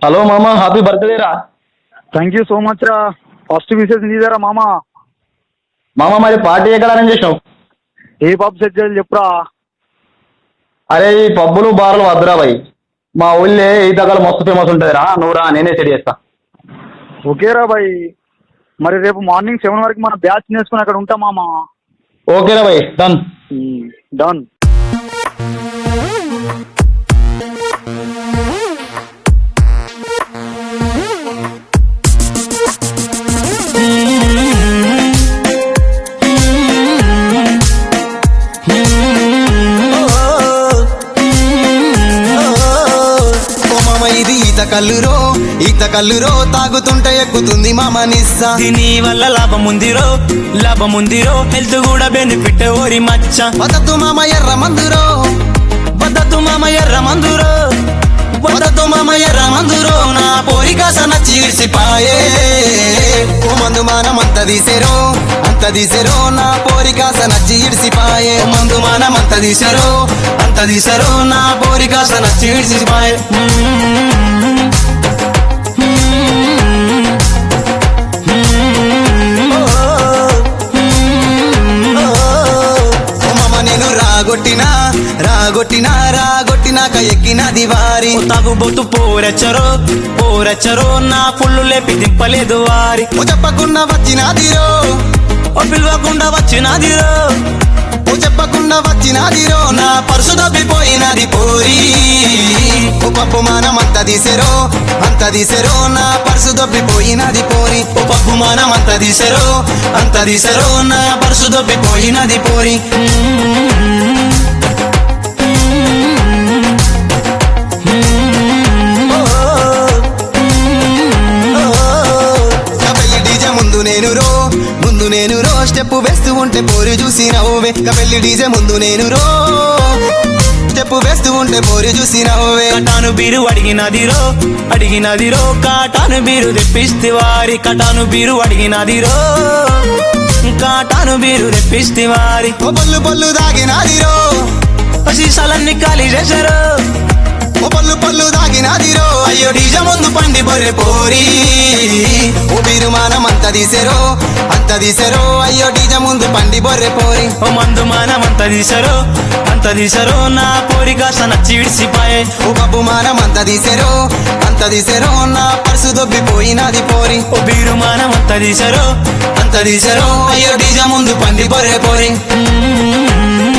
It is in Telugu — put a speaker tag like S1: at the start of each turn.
S1: హలో మామ హ్యాపీ బర్త్డే రా
S2: థ్యాంక్ యూ సో మచ్ రా ఫస్ట్ విషెస్ నీదేరా మామ
S1: మామ మరి పార్టీ ఎక్కడ అరేంజ్ చేసినావు
S2: ఏ పబ్ సెట్ చేయాలి చెప్పురా
S1: అరే ఈ పబ్బులు బార్లు వద్దురా భయ్ మా ఊళ్ళే ఈ దగ్గర మస్తు ఫేమస్ ఉంటుంది రా నువ్వు రా నేనే సెట్ చేస్తా
S2: ఓకేరా బాయ్ మరి రేపు మార్నింగ్ సెవెన్ వరకు మన బ్యాచ్ నేర్చుకుని అక్కడ ఉంటాం మామ
S1: ఓకేరా భయ్ డన్
S2: డన్
S3: ఓ మామ ఇది ఈత కల్లురో ఈత కల్లురో తాగుతుంటే ఎక్కుతుంది మామ నిస్సా
S4: దీని వల్ల లాభం ఉందిరో లాభం ఉందిరో హెల్త్ కూడా బెనిఫిట్ ఓరి మచ్చ
S3: వదద్దు మామ ఎర్ర మందురో
S4: వద్దదు మామ ఎర్ర మందురో
S3: వదద్దు మామ ఎర్ర మందురో నా పోరికాస నచ్చి ఇడిసిపాయే ఓ మందు మానం అంత తీసేరో అంత తీసేరో నా పోరికాస నచ్చి ఇడిసిపాయే ఓ మందు మానం అంత తీసేరో అంత తీసేరో నా పోరికాస నచ్చి ఇడిసిపాయే ఓ మామ నేను రాగొట్టినా రాగొట్టినా రాగొట్టినాక ఎక్కినది వారి
S4: తాగుబోతు పోరెచ్చరో పోరెచ్చరో నా పుల్లు లేపి దింపలేదు వారి
S3: ఓ చెప్పకుండా వచ్చినాదిరో
S4: ఓ పిలవకుండా వచ్చినదిరో
S3: ఓ చెప్పకుండా వచ్చినాదిరో నా పర్సు దబ్బిపోయినది పోరి ఓ పప్పు మానం అంత తీసెరో అంత తీసెరో నా పర్సు దబ్బిపోయినది పోరి ఓ పప్పు మానం అంత తీసెరో అంత తీసెరో నా పర్సు దబ్బిపోయినది పోరి కబెల్లి డీజే ముందు నేను రో ముందు నేను రో స్టెప్ వేస్తూ ఉంటే పోరి చూసి నవ్వే కబెల్లి డీజే ముందు నేను రో స్టెప్ వేస్తూ ఉంటే పోరి చూసి నవ్వే
S4: కటాను బీరు అడిగినదిరో అడిగినదిరో కాటాను బీరు తెప్పిస్తే వారి కటాను బీరు అడిగినదిరో కాటాను బీరు తెప్పిస్తే వారి
S3: ఓ బొల్లు బొల్లు దాగినాదిరో
S4: సీసాలన్నీ ఖాళీ చేశారు
S3: ఓ పళ్ళు పళ్ళు దాగినాదిరో అయ్యో డీజ ముందు పండి బొర్రె పోరి ఓ బీరు మానం అంత తీసెరో అంత తీసెరో అయ్యో డీజ ముందు పండి బొర్రె పోరి
S4: ఓ మందు మానం అంత తీసారో అంత తీసారో నా పోరి కాస్త నచ్చి విడిసిపాయే
S3: ఓ పప్పు మానం అంత తీసెరో అంత తీసెరో నా పర్సు దొబ్బిపోయినది పోరి
S4: ఓ బీరు మానం అంత తీసారో
S3: అంత తీసెరో అయ్యో డీజ ముందు పండి బొర్రె పోరి
S4: మ్మ్.